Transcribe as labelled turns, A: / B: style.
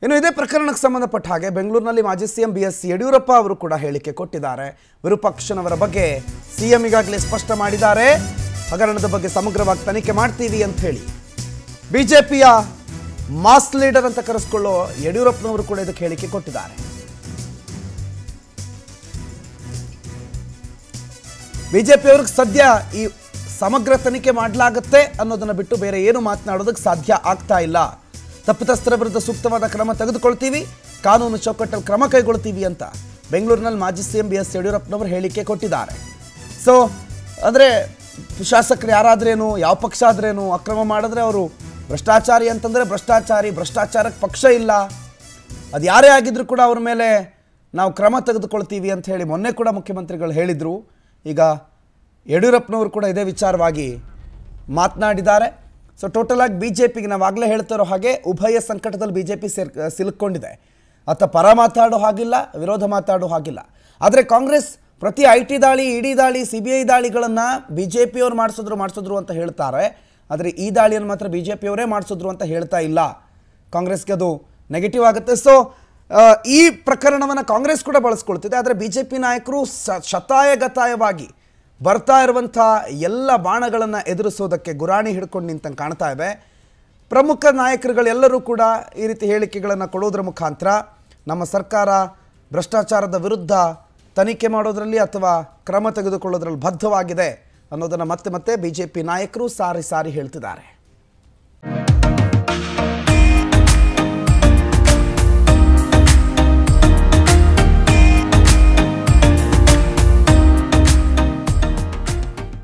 A: ಇನ್ನು ಇದೇ ಪ್ರಕರಣಕ್ಕೆ ಸಂಬಂಧಪಟ್ಟ ಹಾಗೆ ಬೆಂಗಳೂರಿನಲ್ಲಿ ಮಾಜಿ ಸಿಎಂ ಬಿ ಎಸ್ ಯಡಿಯೂರಪ್ಪ ಅವರು ಕೂಡ ಹೇಳಿಕೆ ಕೊಟ್ಟಿದ್ದಾರೆ ವಿರೂಪಾಕ್ಷನವರ ಬಗ್ಗೆ ಸಿಎಂ ಈಗಾಗಲೇ ಸ್ಪಷ್ಟ ಮಾಡಿದ್ದಾರೆ ಹಗರಣದ ಬಗ್ಗೆ ಸಮಗ್ರವಾಗಿ ತನಿಖೆ ಮಾಡ್ತೀವಿ ಅಂತ ಹೇಳಿ ಬಿಜೆಪಿಯ ಮಾಸ್ ಲೀಡರ್ ಅಂತ ಕರೆಸ್ಕೊಳ್ಳೋ ಯಡಿಯೂರಪ್ಪನವರು ಕೂಡ ಇದಕ್ಕೆ ಹೇಳಿಕೆ ಕೊಟ್ಟಿದ್ದಾರೆ ಬಿಜೆಪಿಯವ್ರಿಗೆ ಸದ್ಯ ಈ ಸಮಗ್ರ ತನಿಖೆ ಮಾಡಲಾಗುತ್ತೆ ಅನ್ನೋದನ್ನ ಬಿಟ್ಟು ಬೇರೆ ಏನು ಮಾತನಾಡೋದಕ್ಕೆ ಸಾಧ್ಯ ಆಗ್ತಾ ಇಲ್ಲ ತಪ್ಪಿತಸ್ಥರ ವಿರುದ್ಧ ಸೂಕ್ತವಾದ ಕ್ರಮ ತೆಗೆದುಕೊಳ್ತೀವಿ ಕಾನೂನು ಚೌಕಟ್ಟಲ್ಲಿ ಕ್ರಮ ಕೈಗೊಳ್ತೀವಿ ಅಂತ ಬೆಂಗಳೂರಿನಲ್ಲಿ ಮಾಜಿ ಸಿಎಂ ಬಿ ಎಸ್ ಯಡಿಯೂರಪ್ಪನವರು ಹೇಳಿಕೆ ಕೊಟ್ಟಿದ್ದಾರೆ ಸೊ ಅಂದರೆ ಶಾಸಕರು ಯಾರಾದ್ರೇನು ಯಾವ ಪಕ್ಷ ಆದ್ರೇನು ಅಕ್ರಮ ಮಾಡಿದ್ರೆ ಅವರು ಭ್ರಷ್ಟಾಚಾರಿ ಅಂತಂದರೆ ಭ್ರಷ್ಟಾಚಾರಿ ಭ್ರಷ್ಟಾಚಾರಕ್ಕೆ ಪಕ್ಷ ಇಲ್ಲ ಅದು ಯಾರೇ ಆಗಿದ್ರೂ ಕೂಡ ಅವ್ರ ಮೇಲೆ ನಾವು ಕ್ರಮ ತೆಗೆದುಕೊಳ್ತೀವಿ ಅಂತ ಹೇಳಿ ಮೊನ್ನೆ ಕೂಡ ಮುಖ್ಯಮಂತ್ರಿಗಳು ಹೇಳಿದರು ಈಗ ಯಡಿಯೂರಪ್ಪನವರು ಕೂಡ ಇದೇ ವಿಚಾರವಾಗಿ ಮಾತನಾಡಿದ್ದಾರೆ ಸೊ ಟೋಟಲ್ ಆಗಿ ಬಿ ಜೆ ಪಿಗೆ ನಾವಾಗಲೇ ಹೇಳ್ತಾ ಇರೋ ಹಾಗೆ ಉಭಯ ಸಂಕಟದಲ್ಲಿ ಬಿ ಜೆ ಪಿ ಸೇರ್ ಸಿಲುಕೊಂಡಿದೆ ಅತ್ತ ಪರ ಮಾತಾಡೋ ಹಾಗಿಲ್ಲ ವಿರೋಧ ಮಾತಾಡೋ ಹಾಗಿಲ್ಲ ಆದರೆ ಕಾಂಗ್ರೆಸ್ ಪ್ರತಿ ಐ ಟಿ ದಾಳಿ ಇಡಿ ದಾಳಿ ಸಿ ಬಿ ಐ ದಾಳಿಗಳನ್ನು ಬಿ ಜೆ ಪಿಯವ್ರು ಮಾಡಿಸಿದ್ರು ಮಾಡಿಸಿದ್ರು ಅಂತ ಹೇಳ್ತಾರೆ ಆದರೆ ಈ ದಾಳಿಯನ್ನು ಮಾತ್ರ ಬಿ ಜೆ ಪಿಯವರೇ ಮಾಡಿಸಿದ್ರು ಅಂತ ಹೇಳ್ತಾ ಇಲ್ಲ ಕಾಂಗ್ರೆಸ್ಗೆ ಅದು ನೆಗೆಟಿವ್ ಆಗುತ್ತೆ ಸೊ ಈ ಪ್ರಕರಣವನ್ನು ಕಾಂಗ್ರೆಸ್ ಕೂಡ ಬಳಸ್ಕೊಳ್ತಿದೆ ಆದರೆ ಬಿ ಜೆ ಪಿ ನಾಯಕರು ಸ ಶತಾಯಗತಾಯವಾಗಿ ಬರ್ತಾ ಇರುವಂಥ ಎಲ್ಲ ಬಾಣಗಳನ್ನು ಎದುರಿಸೋದಕ್ಕೆ ಗುರಾಣಿ ಹಿಡ್ಕೊಂಡು ನಿಂತಂಗೆ ಕಾಣ್ತಾ ಇದೆ ಪ್ರಮುಖ ನಾಯಕರುಗಳೆಲ್ಲರೂ ಕೂಡ ಈ ರೀತಿ ಹೇಳಿಕೆಗಳನ್ನು ಕೊಡೋದ್ರ ಮುಖಾಂತರ ನಮ್ಮ ಸರ್ಕಾರ ಭ್ರಷ್ಟಾಚಾರದ ವಿರುದ್ಧ ತನಿಖೆ ಮಾಡೋದರಲ್ಲಿ ಅಥವಾ ಕ್ರಮ ತೆಗೆದುಕೊಳ್ಳೋದ್ರಲ್ಲಿ ಬದ್ಧವಾಗಿದೆ ಅನ್ನೋದನ್ನು ಮತ್ತೆ ಮತ್ತೆ ಬಿ ಜೆ ಪಿ ನಾಯಕರು ಸಾರಿ ಸಾರಿ ಹೇಳ್ತಿದ್ದಾರೆ